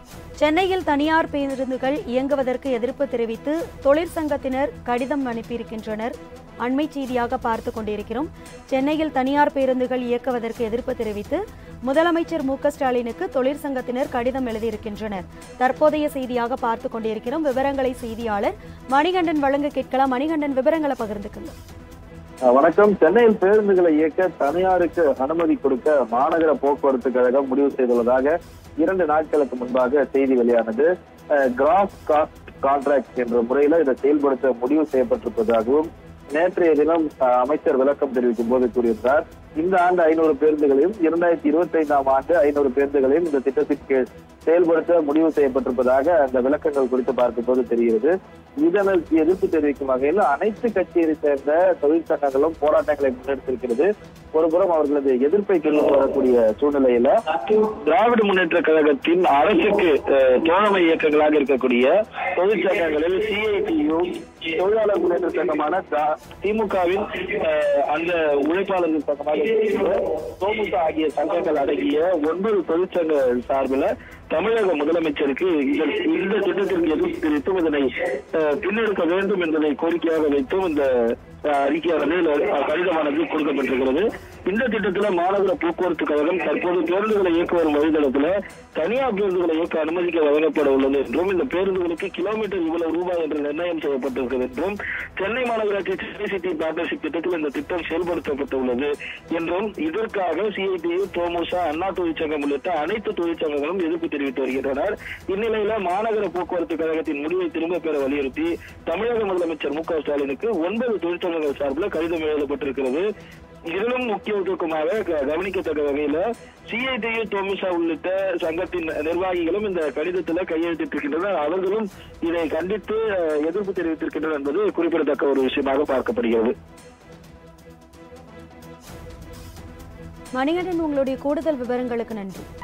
சென்னையில் தனியார் பேருந்துகள் இயங்குவதற்கு எதிர்ப்பு தெரிவித்து தொழிற்சங்கத்தினர் கடிதம் அனுப்பியிருக்கின்றனர் அண்மை செய்தியாக பார்த்து கொண்டிருக்கிறோம் சென்னையில் தனியார் பேருந்துகள் இயக்குவதற்கு எதிர்ப்பு தெரிவித்து முதலமைச்சர் மு க ஸ்டாலினுக்கு தொழிற்சங்கத்தினர் கடிதம் எழுதியிருக்கின்றனர் தற்போதைய செய்தியாக பார்த்து கொண்டிருக்கிறோம் விவரங்களை செய்தியாளர் மணிகண்டன் வழங்க கேட்கலாம் மணிகண்டன் விவரங்களை பகிர்ந்துக்கங்க அஹ் வணக்கம் சென்னையில் பேருந்துகளை இயக்க தனியாருக்கு அனுமதி கொடுக்க மாநகர போக்குவரத்து கழகம் முடிவு செய்துள்ளதாக இரண்டு நாட்களுக்கு முன்பாக செய்தி வெளியானது கிராஸ் காஸ்ட் கான்ட்ராக்ட் என்ற முறையில இதை செயல்படுத்த முடிவு செய்யப்பட்டிருப்பதாகவும் நேற்றைய தினம் அஹ், அமைச்சர் விளக்கம் தெரிவிக்கும் போது கூறியிருந்தார் இந்த ஆண்டு ஐநூறு பேருந்துகளையும் இரண்டாயிரத்தி இருபத்தி ஐந்தாம் ஆண்டு ஐநூறு பேருந்துகளையும் இந்த திட்டத்தின் கீழ் செயல்படுத்த முடிவு செய்யப்பட்டிருப்பதாக அந்த விளக்கங்கள் குறித்து பார்க்கும் போது தெரிகிறது இதற்கு எதிர்ப்பு தெரிவிக்கும் வகையில் அனைத்து கட்சியை சேர்ந்த தொழிற்சங்கங்களும் போராட்டங்களை முன்னெடுத்திருக்கிறது ஒருபுறம் அவர்களது எதிர்ப்பை தெரிவித்து வரக்கூடிய சூழ்நிலையில திராவிட முன்னேற்ற கழகத்தின் அரசுக்கு அஹ், தோழமை இயக்கங்களாக இருக்கக்கூடிய தொழிற்சங்கங்களில் சிஐடியு தொழிலாளர் முன்னேற்ற சங்கமான தா- திமுகவின் அஹ், அந்த உழைப்பாளர்கள் சங்கமாக இருக்கக்கூடிய தோமுக ஆகிய சங்கங்கள் அடங்கிய ஒன்பது தொழிற்சங்க சார்பில் தமிழக முதலமைச்சருக்கு இந்த இந்த திட்டத்திற்கு எதிர்ப்பு தெரிவித்தும் இதனை அஹ், பின்னெடுக்க வேண்டும் என்பதை கோரிக்கையாக வைத்தும் இந்த அஹ், அறிக்கையானது இல்ல, அஹ், கடிதமானது கொடுக்கப்பட்டிருக்கிறது இந்த திட்டத்துல மாநகர போக்குவரத்து கழகம் தற்போது பேருந்துகளை இயக்க வரும் வழித்தடத்துல தனியார் பேருந்துகளை இயக்க அனுமதிக்க வழங்கப்பட உள்ளது என்றும் இந்த பேருந்துகளுக்கு கிலோமீட்டர் இவ்வளவு ரூபாய் என்று நிர்ணயம் செய்யப்பட்டிருக்கிறது என்றும் சென்னை மாநகராட்சி சென்னை சிட்டி பார்ட்னர்ஷிப் திட்டத்தில் இந்த திட்டம் செயல்படுத்தப்பட்டுள்ளது என்றும் இதற்காக சிஐடியு தோமுசா அண்ணா தொழிற்சங்கம் உள்ளிட்ட அனைத்து தொழிற்சங்கங்களும் எதிர்ப்பு தெரிவித்து வருகின்றனர் இந்நிலையில மாநகர போக்குவரத்து கழகத்தின் முடிவை திரும்ப பெற வலியுறுத்தி தமிழக முதலமைச்சர் மு க ஸ்டாலினுக்கு ஒன்பது தொழிற்சங்கங்கள் சார்பில் கடிதம் எழுதப்பட்டிருக்கிறது இதிலும் முக்கியத்துவமாக க- கவனிக்கத்தக்க வகையில சிஐடியு தோமிசா உள்ளிட்ட சங்கத்தின் நிர்வாகிகளும் இந்த கடிதத்தில் கையெழுத்திட்டிருக்கின்றனர் அவர்களும் இதை கண்டித்து அஹ், எதிர்ப்பு தெரிவித்திருக்கின்றனர் என்பது குறிப்பிடத்தக்க ஒரு விஷயமாக பார்க்கப்படுகிறது மணிகண்டன் உங்களுடைய கூடுதல் விவரங்களுக்கு நன்றி